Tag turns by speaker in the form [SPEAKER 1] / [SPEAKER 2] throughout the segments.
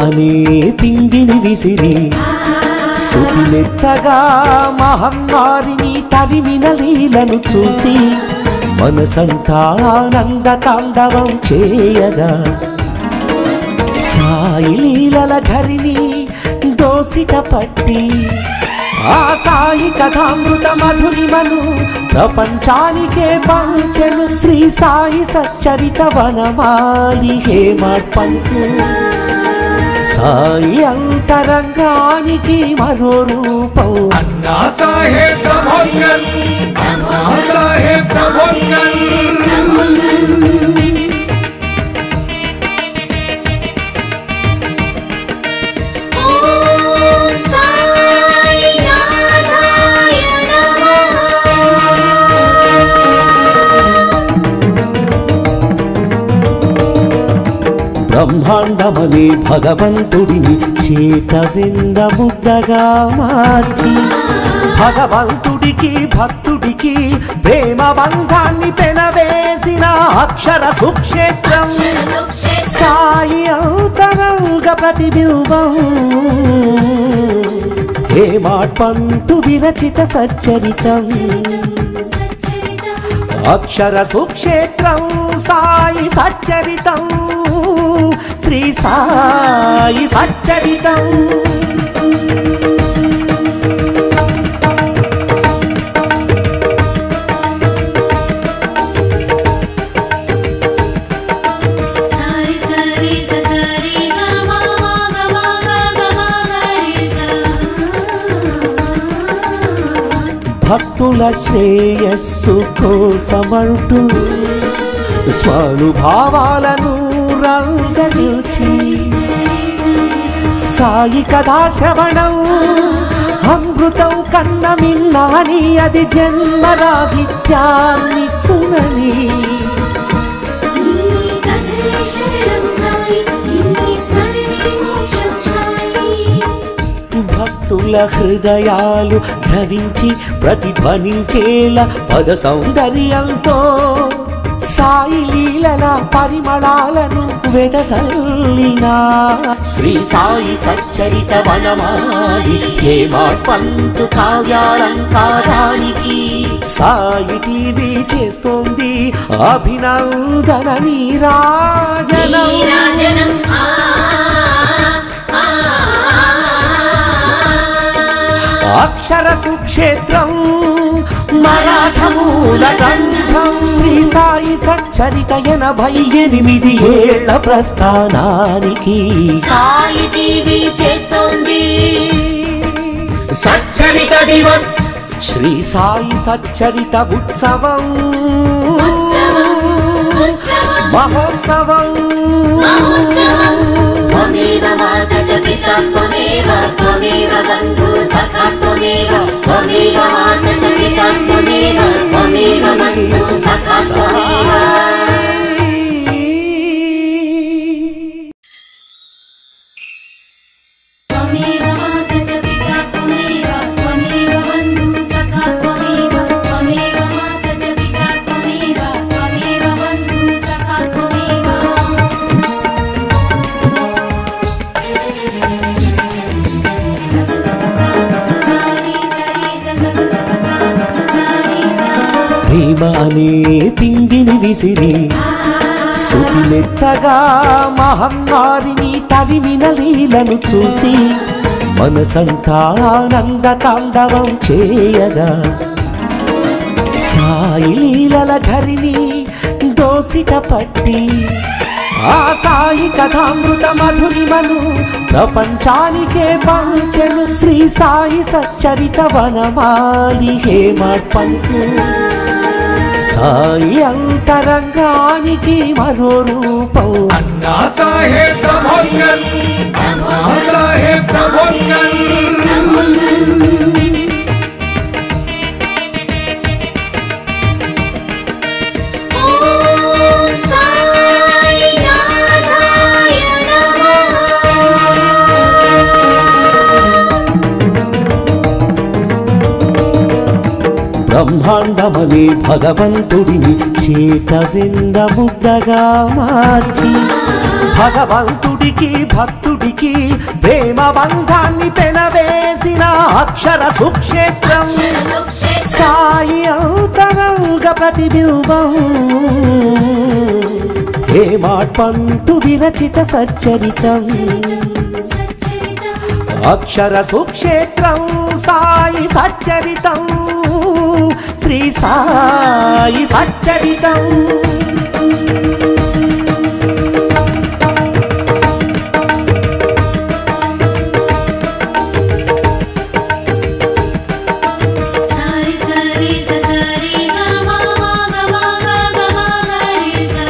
[SPEAKER 1] అనే పిండిని విసిరి సుతిమెత్తగా మహమ్మారిని తరిమిన లీలను చూసి మనసంతా ఆనంద తాండవం చేయగా సాయి లీలల ధరిని దోసిట పట్టి ఆ సాయి కథామృత మధురిమను ప్రపంచానికే పంచెను శ్రీ సాయి సచ్చరిత వనమాలి హేమపంతు సాయి అంతరంగానికి మరో రూపం
[SPEAKER 2] అన్నా సాహెబ్ సభోన్గల్ అన్నా సాహెబ్ సభోన్గల్
[SPEAKER 3] ఓం సాయి నాథాయ నమః
[SPEAKER 1] బ్రహ్మాండమనే భగవంతుడిని చేత వెంద ముద్దగా మార్చి భగవంతుడికి భక్తుడికి ప్రేమ బంధాన్ని పెనవేసిన అక్షర సుక్షేత్రం సాయి అంతరంగ ప్రతిబింబం హేమాట్పంతు విరచిత సచ్చరితం అక్షర సుక్షేత్రం సాయి సచ్చరితం శ్రీ సాయి సచ్చరితం
[SPEAKER 3] సారి సారి ససరి గమ గమ గమ గమ గరి స
[SPEAKER 1] భక్తుల శ్రేయస్సు కోసమంటూ స్వానుభావాలను రంగనిల్చి సాయి కథా శ్రవణం అమృతం కన్న మిన్నాని అది జన్మరాహిత్యాన్ని చునని
[SPEAKER 3] నీ కథే శరణం సాయి నీ స్మరణే మోక్షం సాయి
[SPEAKER 1] భక్తుల హృదయాలు ధరించి ప్రతిధ్వనించేలా పద సౌందర్యంతో సాయి లీలల పరిమళాలను వెదజల్లిన శ్రీ సాయి సచ్చరిత వనమాలి హేమాడ్పంతు కావ్యాలంకారానికి సాయి టీవీ చేస్తోంది అభినందన నీరాజనం
[SPEAKER 3] నీరాజనం ఆ ఆ
[SPEAKER 1] అక్షర సుక్షేత్రం మరాఠమూల గ్రంథం శ్రీ సాయి సచ్చరిత ఎనభై ఎనిమిది ఏళ్ల ప్రస్థానానికి
[SPEAKER 3] సాయి టీవీ చేస్తోంది
[SPEAKER 1] సచ్చరిత దివస్ శ్రీ సాయి సచ్చరిత ఉత్సవం
[SPEAKER 3] ఉత్సవం ఉత్సవం
[SPEAKER 1] మహోత్సవం
[SPEAKER 3] మహోత్సవం త్వమేవ మాత చ పితా త్వమేవ త్వమేవ బంధు సఖా త్వమేవ త్వమేవ మాత చ పితా త్వమేవ త్వమేవ బంధు సఖా త్వమేవ त्वमेव माता च पिता त्वमेव त्वमेव बन्धुः सखा त्वमेव त्वमेव माता च पिता त्वमेव त्वमेव बन्धुः सखा त्वमेव
[SPEAKER 1] ప్రేమ అనే పిండిని విసిరి సుతిమెత్తగా మహమ్మారిని తరిమిన లీలను చూసి మనసంతా ఆనంద తాండవం చేయగా సాయి లీలల ధరిని దోసిట పట్టి ఆ సాయి కథామృత మధురిమను ప్రపంచానికే పంచెను శ్రీ సాయి సచ్చరిత వనమాలి హేమపంతు సాయి అంతరంగానికి మరో రూపం
[SPEAKER 2] అన్నా సాహెబ్ సభోన్గల్ అన్నా సాహెబ్ సభోన్గల్
[SPEAKER 3] ఓం సాయి నాథాయ నమః
[SPEAKER 1] బ్రహ్మాండమనే భగవంతుడిని చేత వెంద ముద్దగా మార్చి భగవంతుడికి భక్తుడికి భక్తుడికి ప్రేమ బంధాన్ని పెనవేసిన అక్షర సుక్షేత్రం సాయి అంతరంగ ప్రతిబింబం హేమాట్పంతు విరచిత సచ్చరితం అక్షర సుక్షేత్రం సాయి సచ్చరితం శ్రీ సాయి సచ్చరితం
[SPEAKER 3] సరి సరి సరి గమ గమ గమ గమ గరి స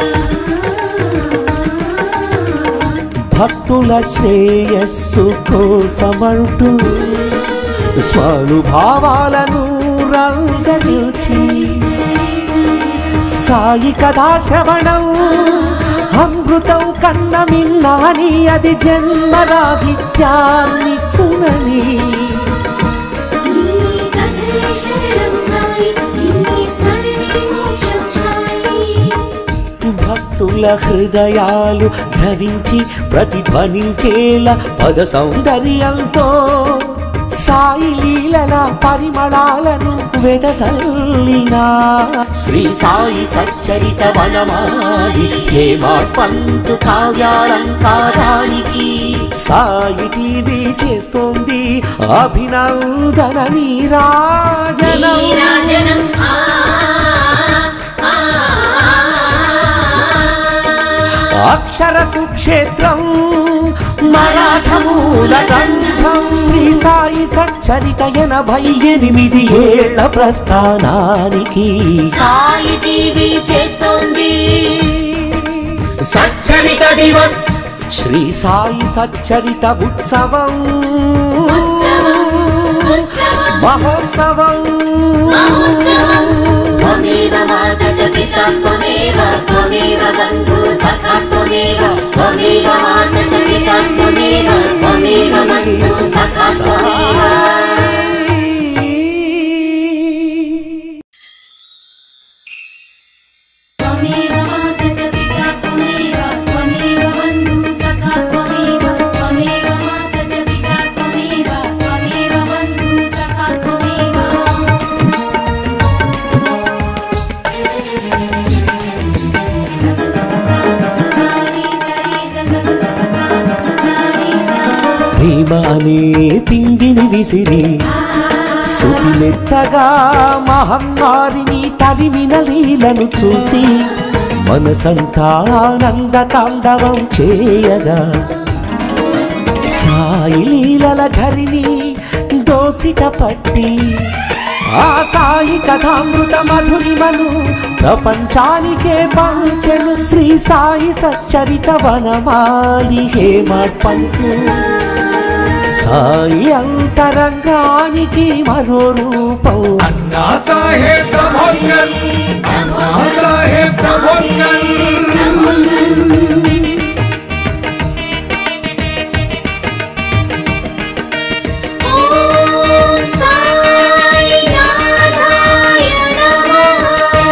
[SPEAKER 1] భక్తుల శ్రేయస్సు కోసమంటూ స్వానుభావాలను రంగనిల్చి సాయి కథా శ్రవణం అమృతం కన్న మిన్నాని అది జన్మరాహిత్యాన్ని చునని
[SPEAKER 3] నీ కథే శరణం సాయి నీ స్మరణే మోక్షం సాయి
[SPEAKER 1] భక్తుల హృదయాలు ధరించి ప్రతిధ్వనించేలా పద సౌందర్యంతో సాయి లీలల పరిమళాలను వెదజల్లిన శ్రీ సాయి సచ్చరిత వనమాలి హేమాడ్పంతు కావ్యాలంకారానికి సాయి టీవీ చేస్తోంది అభినందన నీరాజనం
[SPEAKER 3] నీరాజనం ఆ ఆ
[SPEAKER 1] అక్షర సుక్షేత్రం మరాఠమూల గ్రంథం శ్రీ సాయి సచ్చరిత ఎనభై ఎనిమిది ఏళ్ల ప్రస్థానానికి
[SPEAKER 3] సాయి టీవీ చేస్తోంది
[SPEAKER 1] సచ్చరిత దివస్ శ్రీ సాయి సచ్చరిత ఉత్సవం
[SPEAKER 3] ఉత్సవం ఉత్సవం
[SPEAKER 1] మహోత్సవం
[SPEAKER 3] మహోత్సవం త్వమేవ మాత చ పితా త్వమేవ త్వమేవ బంధు సఖా త్వమేవ త్వమేవ మాత చ పితా త్వమేవ త్వమేవ బంధు సఖా త్వమేవ त्वमेव माता च पिता त्वमेव त्वमेव बन्धुः सखा त्वमेव त्वमेव माता च पिता त्वमेव त्वमेव बन्धुः सखा त्वमेव
[SPEAKER 1] ప్రేమ అనే పిండిని విసిరి సుతిమెత్తగా మహమ్మారిని తరిమిన లీలను చూసి మనసంతా ఆనంద తాండవం చేయగా సాయి లీలల ధరిని దోసిట పట్టి ఆ సాయి కథామృత మధురిమను ప్రపంచానికే పంచెను శ్రీ సాయి సచ్చరిత వనమాలి హేమపంతు సాయి అంతరంగానికి మరో రూపం
[SPEAKER 2] అన్నా సాహెబ్ ప్రభోత్కర్ అన్నా సాహెబ్ ప్రభోత్కర్
[SPEAKER 3] ॐ साई नाथाय नमः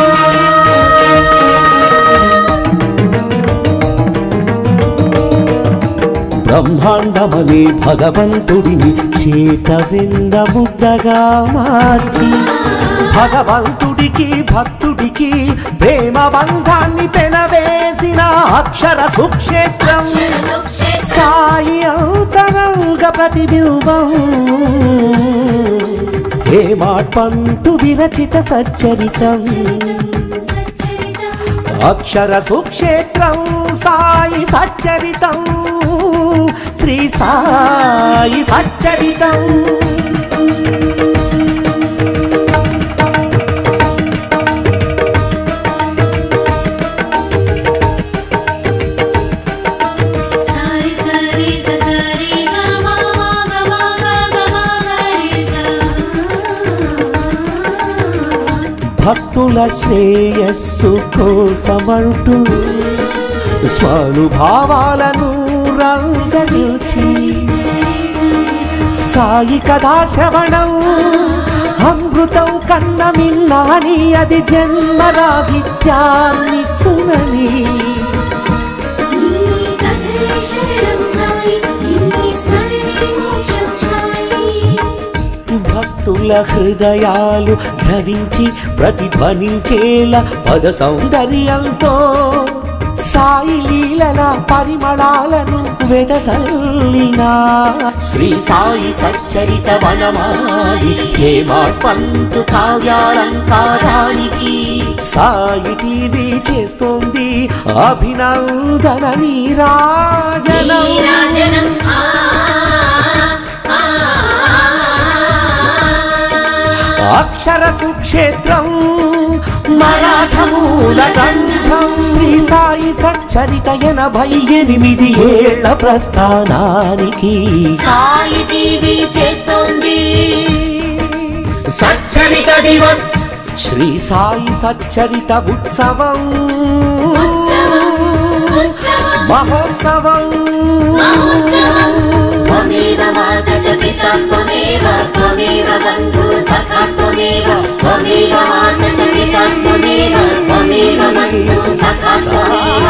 [SPEAKER 1] బ్రహ్మాండమనే భగవంతుడిని చేత వెంద ముద్దగా మార్చి భగవంతుడికి భక్తుడికి ప్రేమ బంధాన్ని పెనవేసిన అక్షర సుక్షేత్రం సాయి అంతరంగ ప్రతిబింబం హేమాట్పంతు విరచిత సచ్చరితం అక్షర సుక్షేత్రం సాయి సచ్చరితం శ్రీ సాయి సచ్చరితం
[SPEAKER 3] సారి సారి సరి గమ గమ గమ గరి స
[SPEAKER 1] భక్తుల శ్రేయస్సు కోసమంటూ స్వానుభావాలను రంగనిల్చి సాయి కథా శ్రవణం అమృతం కన్న మిన్నాని అది జన్మరాహిత్యాన్ని చునని
[SPEAKER 3] నీ కథే శరణం సాయి నీ
[SPEAKER 1] భక్తుల హృదయాలు ధరించి ప్రతిధ్వనించేలా పద సౌందర్యంతో సాయి లీలల పరిమళాలను వెదజల్లిన శ్రీ సాయి సచ్చరిత వనమాలి హేమాడ్పంతు కావ్యాలంకారానికి సాయి టీవీ చేస్తోంది అభినందన నీరాజనం
[SPEAKER 3] నీరాజనం ఆ ఆ,
[SPEAKER 1] అక్షర సుక్షేత్రం మరాఠమూల గ్రంథం శ్రీ సాయి సచ్చరిత ఎనభై ఎనిమిది ఏళ్ల ప్రస్థానానికి
[SPEAKER 3] సాయి టీవీ చేస్తోంది
[SPEAKER 1] సచ్చరిత దివస్ శ్రీ సాయి సచ్చరిత ఉత్సవం
[SPEAKER 3] ఉత్సవం ఉత్సవం
[SPEAKER 1] మహోత్సవం
[SPEAKER 3] మహోత్సవం త్వమేవ మాత చ పితా త్వమేవ త్వమేవ బంధు సఖా త్వమేవ త్వమేవ మాత చ పితా త్వమేవ త్వమేవ బంధు సఖా త్వమేవ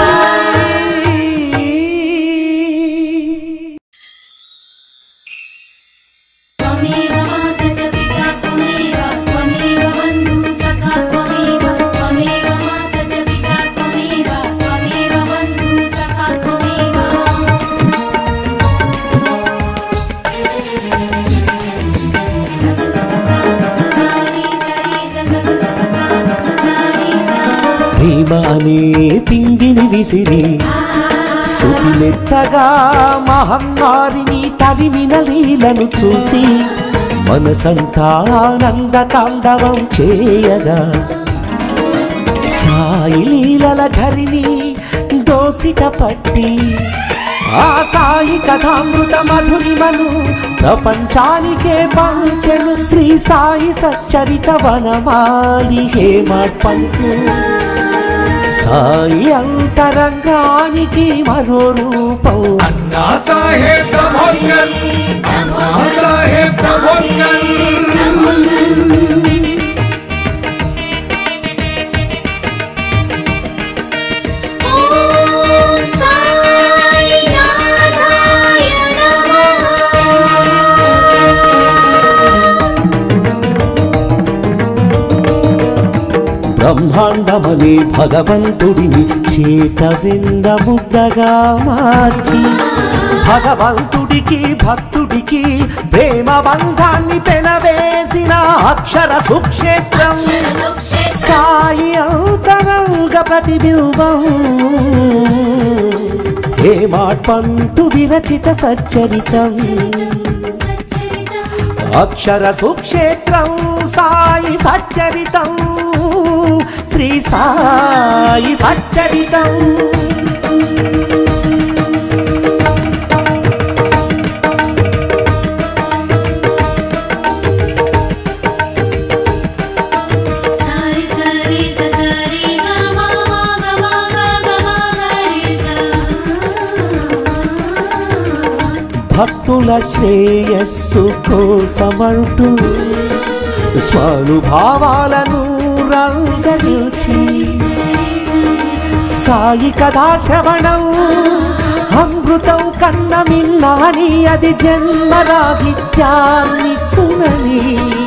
[SPEAKER 3] त्वमेव माता च पिता त्वमेव त्वमेव बन्धुः सखा त्वमेव त्वमेव माता च पिता त्वमेव त्वमेव बन्धुः सखा त्वमेव
[SPEAKER 1] ప్రేమ అనే పిండిని విసిరి సుతిమెత్తగా మహమ్మారిని తరిమిన లీలను చూసి మనసంతా ఆనంద తాండవం చేయగా సాయి లీలల ధరిని దోసిట పట్టి ఆ సాయి కథామృత మధురిమను ప్రపంచానికే పంచెను శ్రీ సాయి సచ్చరిత వనమాలి హేమపంతు సాయి అంతరంగానికి మరో రూపం
[SPEAKER 2] అన్నా సాహెబ్ సభోన్గన్ అన్నా సాహెబ్ సభోన్గన్
[SPEAKER 3] ॐ साई नाथाय नमः
[SPEAKER 1] బ్రహ్మాండమనే భగవంతుడిని చేత వెంద ముద్దగా మార్చి భగవంతుడికి భక్తుడికి ప్రేమ బంధాన్ని పెనవేసిన అక్షర సుక్షేత్రం సాయి అంతరంగ ప్రతిబింబం హేమాట్పంతు విరచిత సచ్చరితం అక్షర సుక్షేత్రం సాయి సచ్చరితం శ్రీ సాయి సచ్చరితం
[SPEAKER 3] సారి సారి ససరి గమ మగ మగ గమ గరి స
[SPEAKER 1] భక్తుల శ్రేయస్సు కోసమంటూ స్వానుభావాలను రంగనిల్చి సాయి కథా శ్రవణం అమృతం కన్న మిన్నాని అది జన్మరాహిత్యాన్ని చునని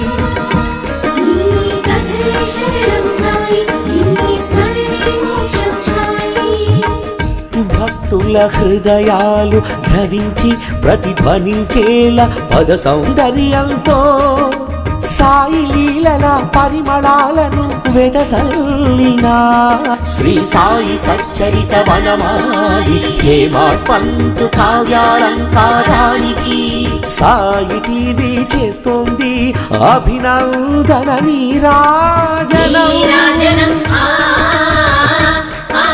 [SPEAKER 1] భక్తుల హృదయాలు ధరించి ప్రతిధ్వనించేలా పద సౌందర్యంతో సాయి లీలల పరిమళాలను వెదజల్లిన శ్రీ సాయి సచ్చరిత వనమాలి హేమాడ్పంతు కావ్యాలంకారానికి సాయి టీవీ చేస్తోంది అభినందన నీరాజనం
[SPEAKER 3] నీరాజనం ఆ ఆ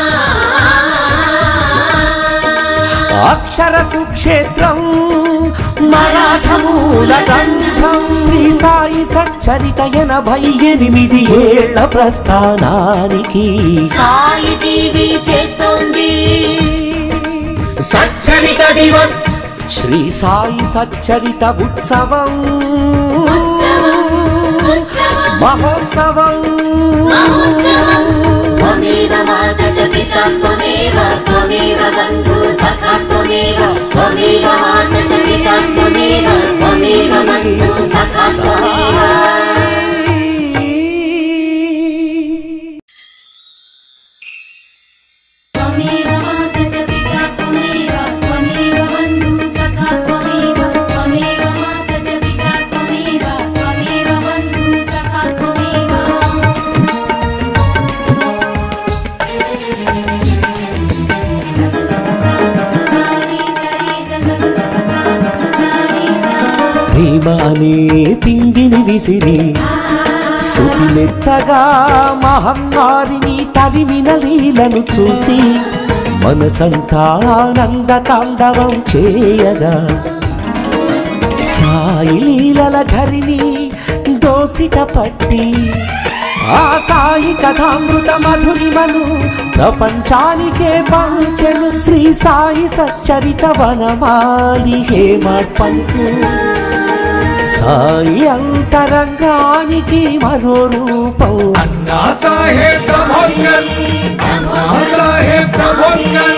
[SPEAKER 1] అక్షర సుక్షేత్రం మరాఠమూల గ్రంథం శ్రీ సాయి సచ్చరిత ఎనభై ఎనిమిది ఏళ్ల ప్రస్థానానికి
[SPEAKER 3] సాయి టీవీ చేస్తోంది
[SPEAKER 1] సచ్చరిత దివస్ శ్రీ సాయి సచ్చరిత ఉత్సవం
[SPEAKER 3] ఉత్సవం ఉత్సవం
[SPEAKER 1] మహోత్సవం
[SPEAKER 3] మహోత్సవం త్వమేవ माता च पिता त्वमेव त्वमेव बन्धु सखा त्वमेव त्वमेव माता च पिता त्वमेव त्वमेव बन्धु सखा त्वमेव त्वमेव माता च पिता त्वमेव त्वमेव बन्धु सखा त्वमेव त्वमेव माता च पिता त्वमेव त्वमेव बन्धु सखा त्वमेव
[SPEAKER 1] ప్రేమ అనే పిండిని విసిరి సుతిమెత్తగా మహమ్మారిని తరిమిన లీలను చూసి మనసంతా ఆనంద తాండవం చేయగా సాయి లీలల ధరిని దోసిట పట్టి ఆ సాయి కథామృత మధురిమను ప్రపంచానికే పంచెను శ్రీ సాయి సచ్చరిత వనమాలి హేమట్ పంతు సాయి అంతరంగానికి మరో రూపం
[SPEAKER 2] अन्ना साहेब प्रभोगन अन्ना साहेब प्रभोगन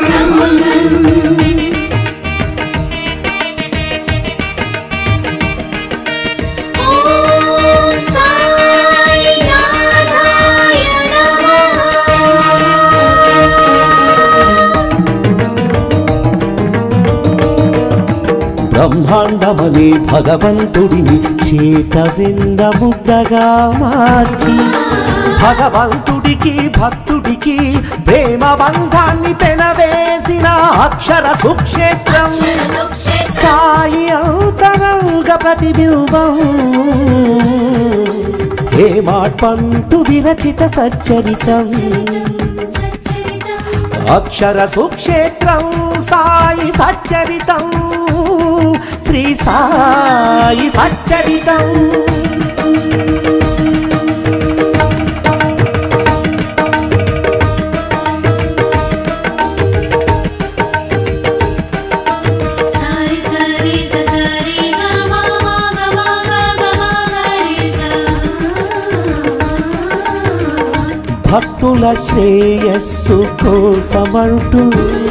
[SPEAKER 3] ॐ साई नाथाय नमः
[SPEAKER 1] బ్రహ్మాండమనే భగవంతుడిని చేత వింద ముద్దగా మార్చి భగవంతుడికి భక్తుడికి ప్రేమ బంధాన్ని పెనవేసిన అక్షర సుక్షేత్రం సాయి అంతరంగ ప్రతిబింబం హేమాట్పంతు విరచిత సచ్చరితం అక్షర సుక్షేత్రం సాయి సచ్చరితం శ్రీ సాయి సచ్చరితం
[SPEAKER 3] సారి సారి ససరి గమ మగ మగ గమ గరి స
[SPEAKER 1] భక్తుల శ్రేయస్సు కోసమంటూ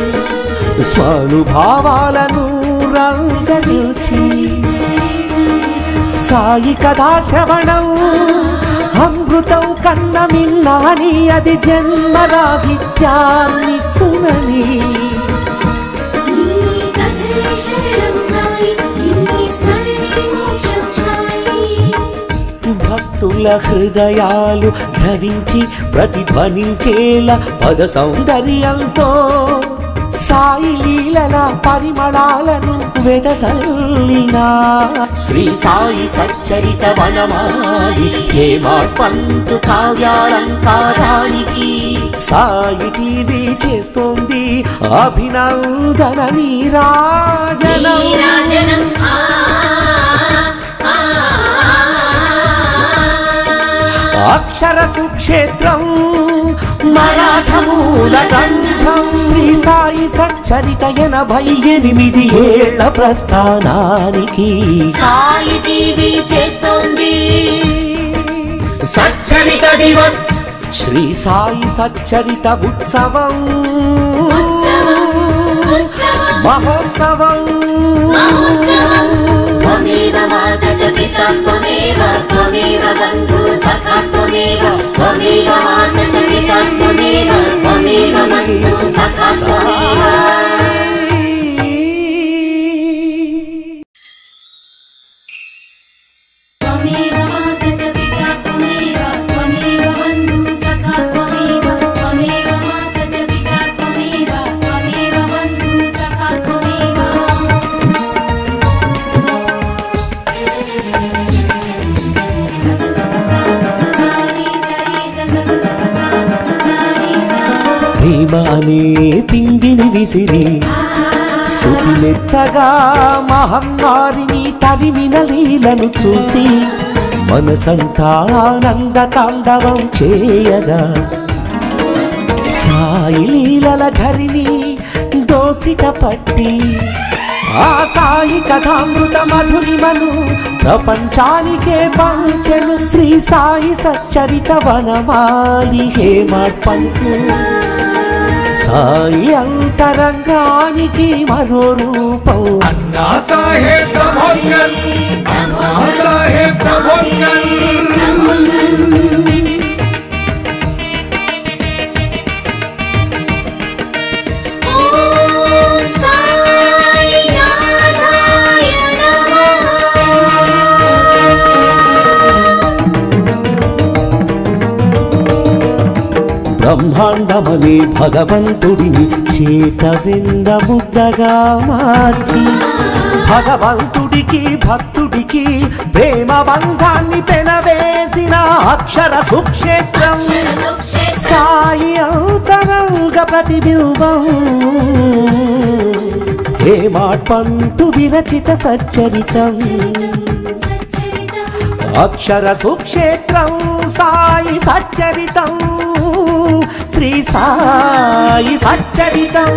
[SPEAKER 1] స్వానుభావాలను రంగనిల్చి సాయి కథా శ్రవణం అమృతం కన్న మిన్నాని అది జన్మరాహిత్యాన్ని చునని భక్తుల హృదయాలు ధరించి ప్రతిధ్వనించేలా పద సౌందర్యంతో సాయి లీలల పరిమళాలను వెదజల్లినా శ్రీ సాయి సచ్చరిత వనమాలి హేమాడ్పంతు కావ్యాలంకారానికి సాయి టీవీ చేస్తోంది అభినందన నీరాజనం
[SPEAKER 3] నీరాజనం ఆ ఆ
[SPEAKER 1] అక్షర సుక్షేత్రం మరాఠమూల గ్రంథం శ్రీ సాయి సచ్చరిత ఎనభై ఎనిమిది ఏళ్ల ప్రస్థానానికి
[SPEAKER 3] సాయి టీవీ చేస్తోంది
[SPEAKER 1] సచ్చరిత దివస్ శ్రీ సాయి సచ్చరిత ఉత్సవం
[SPEAKER 3] ఉత్సవం ఉత్సవం
[SPEAKER 1] మహోత్సవం
[SPEAKER 3] మహోత్సవం त्वमेव माता च पिता त्वमेव त्वमेव बन्धु सखा त्वमेव त्वमेव माता च पिता त्वमेव त्वमेव बन्धु सखा त्वमेव त्वमेव माता च पिता त्वमेव त्वमेव बन्धु सखा त्वमेव त्वमेव माता च पिता त्वमेव त्वमेव बन्धु सखा त्वमेव
[SPEAKER 1] ప్రేమ అనే పిండిని విసిరి సుతిమెత్తగా మహమ్మారిని తరిమిన లీలను చూసి మనసంతా ఆనంద తాండవం చేయగా సాయి లీలల ధరిని దోసిట పట్టి ఆ సాయి కథామృత మధురిమను ప్రపంచానికే పంచెను శ్రీ సాయి సచ్చరిత వనమాలి హేమట్ పంతు సాయి అంతరంగానికి మరో రూపం
[SPEAKER 2] अन्ना साहेब सभोगन अन्ना साहेब सभोगन
[SPEAKER 3] ॐ साई नाथाय नमः
[SPEAKER 1] బ్రహ్మాండమనే భగవంతుడిని చేత వింద ముద్దగా మార్చి భగవంతుడికి భక్తుడికి ప్రేమ బంధాన్ని పెనవేసిన అక్షర సుక్షేత్రం సాయి అంతరంగ ప్రతిబింబం హేమాట్పంతు విరచిత సచ్చరితం అక్షర సుక్షేత్రం సాయి సచ్చరితం శ్రీ సాయి సచ్చరితం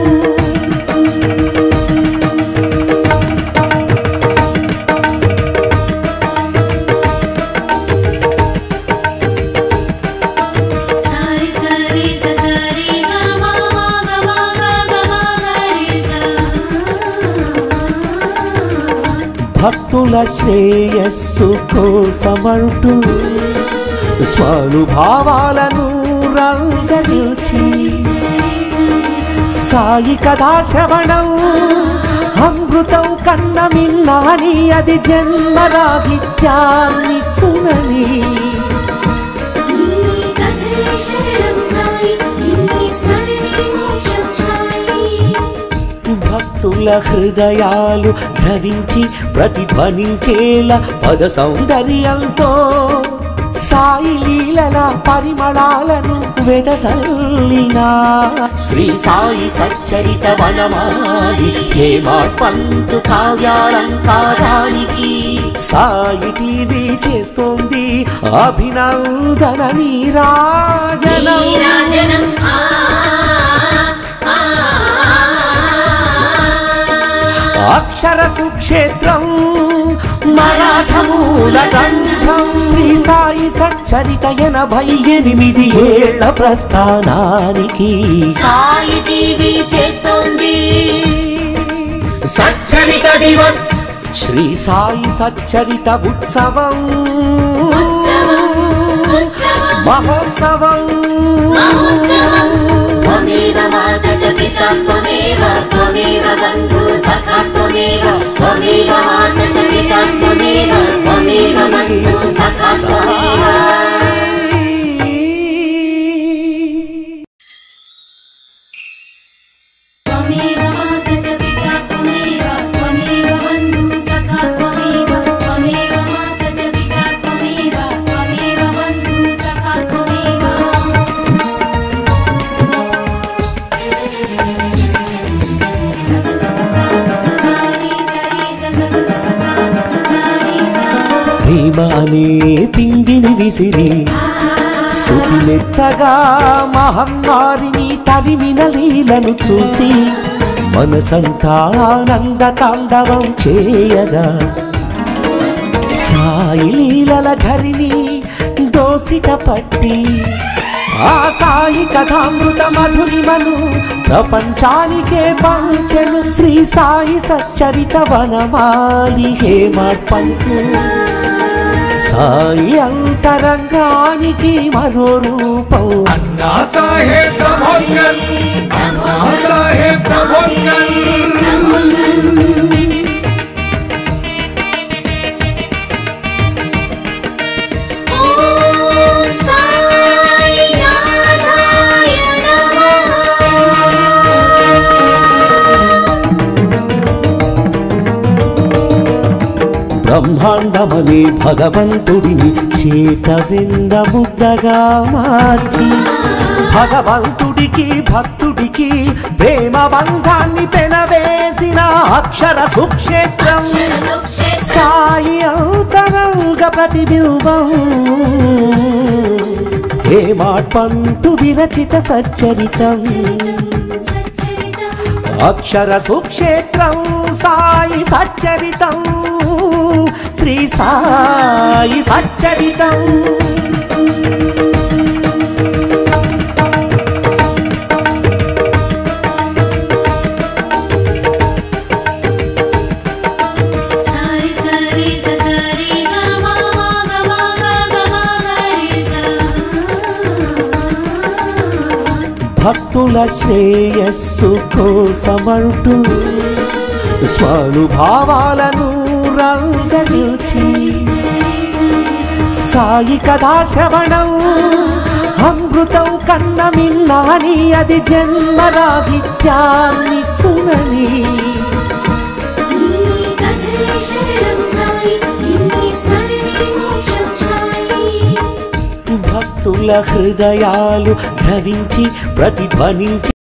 [SPEAKER 3] సారి సారి ససరి గమ గమ గమ గమ గరి స
[SPEAKER 1] భక్తుల శ్రేయస్సు కోసమంటూ స్వానుభావాలను రంగనిల్చి సాయి కథా శ్రవణం అమృతం కన్న మిన్నాని అది జన్మరాహిత్యాన్ని చునని భక్తుల హృదయాలు ధరించి ప్రతిధ్వనించేలా పద సౌందర్యంతో సాయి లీలల పరిమళాలను వెదజల్లినా శ్రీ సాయి సచ్చరిత వనమాలి హేమాట్పంతు కావ్యాలంకారానికి సాయి టీవీ చేస్తోంది అభినందన నీరాజనం
[SPEAKER 3] నీరాజనం ఆ ఆ
[SPEAKER 1] అక్షర సుక్షేత్రం మరాఠమూల గ్రంథం శ్రీ సాయి సచ్చరిత ఎనభై ఎనిమిది ఏళ్ల ప్రస్థానానికి
[SPEAKER 3] సాయి టీవీ చేస్తోంది
[SPEAKER 1] సచ్చరిత దివస్ శ్రీ సాయి సచ్చరిత ఉత్సవం
[SPEAKER 3] ఉత్సవం ఉత్సవం
[SPEAKER 1] మహోత్సవం
[SPEAKER 3] మహోత్సవం త్వమేవ మాత చ పితా త్వమేవ త్వమేవ బంధు సఖా త్వమేవ త్వమేవ మాత చ పితా త్వమేవ త్వమేవ బంధు సఖా త్వమేవ त्वमेव माता च पिता त्वमेव त्वमेव बन्धुः सखा त्वमेव त्वमेव माता च पिता त्वमेव त्वमेव बन्धुः सखा त्वमेव
[SPEAKER 1] ప్రేమ అనే పిండిని విసిరి సుతిమెత్తగా మహమ్మారిని తరిమిన లీలను చూసి మనసంతా ఆనంద తాండవం చేయగా సాయి లీలల ధరిని దోసిట పట్టి ఆ సాయి కథామృత మధురిమను ప్రపంచానికే పంచెను శ్రీ సాయి సచ్చరిత వనమాలి హేమట్ పంతు సాయి అంతరంగానికి మరో రూపం
[SPEAKER 2] अन्ना साहेब सभोगन अन्ना साहेब सभोगन
[SPEAKER 3] ॐ साई नाथाय नमः
[SPEAKER 1] బ్రహ్మాండమనే భగవంతుడిని చేత వింద ముద్దగా మార్చి భగవంతుడికి భక్తుడికి ప్రేమ బంధాన్ని పెనవేసిన అక్షర సుక్షేత్రం సాయి అంతరంగ ప్రతిబింబం హేమాట్పంతు విరచిత సచ్చరితం అక్షర సుక్షేత్రం సాయి సచ్చరితం శ్రీ సాయి సచ్చరితం
[SPEAKER 3] సారి సారి ససరి గమ మగ మగ గమ గరి స
[SPEAKER 1] భక్తుల శ్రేయస్సు కోసమంటూ స్వానుభావాలను రంగనిల్చి సాయి కథా శ్రవణం అమృతం కన్న మిన్నాని అది జన్మరాహిత్యాన్ని చునని
[SPEAKER 3] నీ కథలే శరణం సాయి నీ స్మరణే మోక్షం సాయి
[SPEAKER 1] భక్తుల హృదయాలు ధరించి ప్రతిధ్వనించి